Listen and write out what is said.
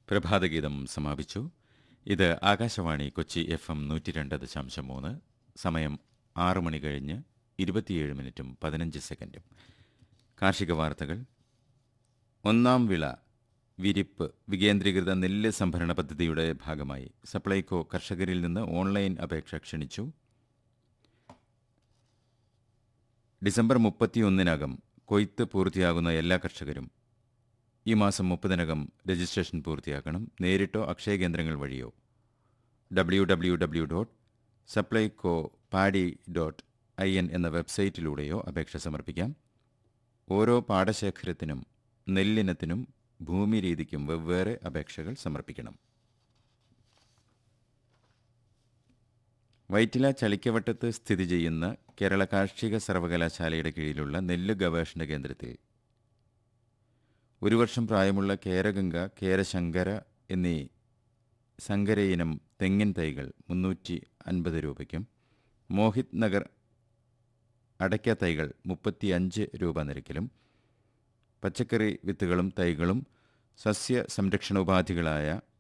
പ്രഭാതഗീതം സമാപിച്ചു ഇത് Akashvani Kochi F M നൂറ്റി രണ്ട് ദശാംശം മൂന്ന് സമയം ആറ് മണി കഴിഞ്ഞ് ഇരുപത്തിയേഴ് മിനിറ്റും പതിനഞ്ച് സെക്കൻഡും കാർഷിക വാർത്തകൾ ഒന്നാം വിള വിരിപ്പ് വികേന്ദ്രീകൃത നെല്ല് സംഭരണ പദ്ധതിയുടെ ഭാഗമായി സപ്ലൈകോ കർഷകരിൽ നിന്ന് ഓൺലൈൻ അപേക്ഷ ക്ഷണിച്ചു ഡിസംബർ മുപ്പത്തിയൊന്നിനകം കൊയ്ത്ത് പൂർത്തിയാകുന്ന എല്ലാ കർഷകരും ഈ മാസം മുപ്പതിനകം രജിസ്ട്രേഷൻ പൂർത്തിയാക്കണം നേരിട്ടോ അക്ഷയ കേന്ദ്രങ്ങൾ വഴിയോ W W W dot Supplyco paddy dot I N എന്ന വെബ്സൈറ്റിലൂടെയോ അപേക്ഷ സമർപ്പിക്കാം ഓരോ പാടശേഖരത്തിനും നെല്ലിനത്തിനും ഭൂമി രീതിക്കും വെവ്വേറെ അപേക്ഷകൾ സമർപ്പിക്കണം വൈറ്റില ചളിക്കവട്ടത്ത് സ്ഥിതി ചെയ്യുന്ന കേരള കാർഷിക സർവകലാശാലയുടെ കീഴിലുള്ള നെല്ല് ഗവേഷണ കേന്ദ്രത്തിൽ ഒരു വർഷം പ്രായമുള്ള കേരഗംഗ കേരശങ്കര എന്നീ സങ്കരയിനം തെങ്ങിൻ തൈകൾ മുന്നൂറ്റി അൻപത് രൂപയ്ക്കും മോഹിത് നഗർ അടയ്ക്ക തൈകൾ മുപ്പത്തിയഞ്ച് രൂപ നിരക്കിലും പച്ചക്കറി വിത്തുകളും തൈകളും സസ്യ സംരക്ഷണോപാധികളായ